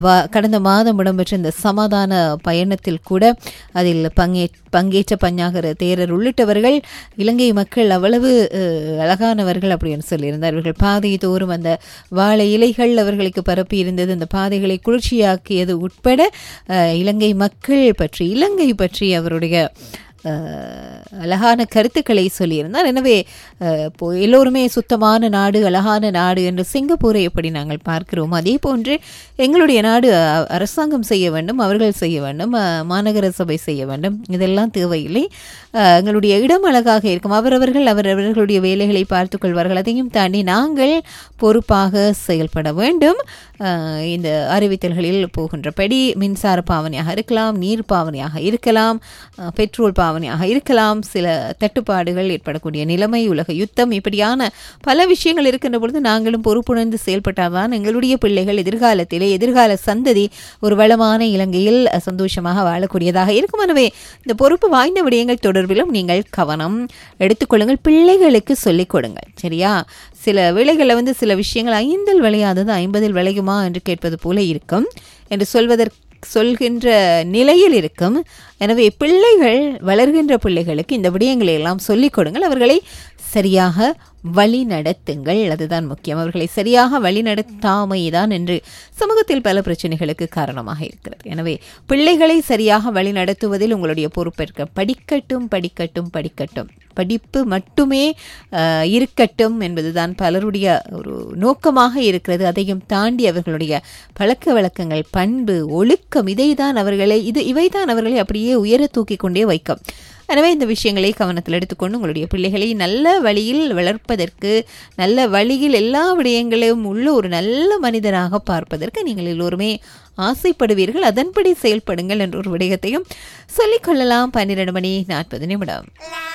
வா- கடந்த மாதம் இடம்பெற்ற இந்த சமாதான பயணத்தில் கூட அதில் பங்கே பங்கேற்ற பஞ்சாகர தேரர் உள்ளிட்டவர்கள் இலங்கை மக்கள் அவ்வளவு அஹ், அழகானவர்கள் அப்படின்னு சொல்லியிருந்தார் இவர்கள் பாதை தோறும் அந்த வாழை இலைகள் அவர்களுக்கு பரப்பி இருந்தது அந்த பாதைகளை குளிர்ச்சியாக்கியது உட்பட அஹ், இலங்கை மக்கள் பற்றி இலங்கை பற்றி அவருடைய அஹ், அழகான கருத்துக்களை சொல்லியிருந்தார் எனவே அஹ், இப்போ எல்லோருமே சுத்தமான நாடு அழகான நாடு என்று சிங்கப்பூரை எப்படி நாங்கள் பார்க்கிறோம் அதே போன்று எங்களுடைய நாடு அ- அரசாங்கம் செய்ய வேண்டும் அவர்கள் செய்ய வேண்டும் அஹ், மாநகர சபை செய்ய வேண்டும் இதெல்லாம் தேவையில்லை அஹ், எங்களுடைய இடம் அழகாக இருக்கும் அவரவர்கள் அவரவர்களுடைய வேலைகளை பார்த்துக் கொள்வார்கள் அதையும் தாண்டி நாங்கள் பொறுப்பாக செயல்பட வேண்டும் அஹ், இந்த அறிவித்தல்களில் போகின்றபடி மின்சார பாவனையாக இருக்கலாம் நீர் பாவனையாக இருக்கலாம் அஹ், பெட்ரோல் பாவனையாக இருக்கலாம் சில தட்டுப்பாடுகள் ஏற்படக்கூடிய நிலைமை உலக யுத்தம் இப்படியான பல விஷயங்கள் இருக்கின்ற பொழுது நாங்களும் பொறுப்புணர்ந்து செயல்பட்டால்தான் எங்களுடைய பிள்ளைகள் எதிர்காலத்திலே எதிர்கால சந்ததி ஒரு வளமான இலங்கையில் அஹ், சந்தோஷமாக வாழக்கூடியதாக இருக்கும் எனவே இந்த பொறுப்பு வாய்ந்த விடயங்கள் தொடர்பிலும் நீங்கள் கவனம் எடுத்துக்கொள்ளுங்கள் பிள்ளைகளுக்கு சொல்லிக் கொடுங்கள் சரியா சில வேளைகளில் வந்து சில விஷயங்கள் ஐந்தில் விளையாதது ஐம்பதில் விளையுமா என்று கேட்பது போல இருக்கும் என்று சொல்வதற்கு சொல்கின்ற நிலையில் இருக்கும் எனவே பிள்ளைகள் வளர்கின்ற பிள்ளைகளுக்கு இந்த விடயங்களை எல்லாம் சொல்லிக் கொடுங்கள் அவர்களை சரியாக வழி நடத்துங்கள் அதுதான் முக்கியம் அவர்களை சரியாக வழி நடத்தாமைதான் என்று சமூகத்தில் பல பிரச்சனைகளுக்கு காரணமாக இருக்கிறது எனவே பிள்ளைகளை சரியாக வழி நடத்துவதில் உங்களுடைய பொறுப்பேற்க படிக்கட்டும் படிக்கட்டும் படிக்கட்டும் படிப்பு மட்டுமே அஹ், இருக்கட்டும் என்பதுதான் பலருடைய ஒரு நோக்கமாக இருக்கிறது அதையும் தாண்டி அவர்களுடைய பழக்க வழக்கங்கள் பண்பு ஒழுக்கம் இதைதான் அவர்களை இது இவைதான் அவர்களை அப்படியே உயர தூக்கி கொண்டே வைக்கும் எனவே இந்த விஷயங்களை கவனத்தில் எடுத்துக்கொண்டு உங்களுடைய பிள்ளைகளை நல்ல வழியில் வளர்ப்பதற்கு நல்ல வழியில் எல்லா விடயங்களையும் உள்ள ஒரு நல்ல மனிதனாக பார்ப்பதற்கு நீங்கள் எல்லோருமே ஆசைப்படுவீர்கள் அதன்படி செயல்படுங்கள் என்ற ஒரு விடயத்தையும் சொல்லிக்கொள்ளலாம் பன்னிரண்டு மணி நாற்பது நிமிடம்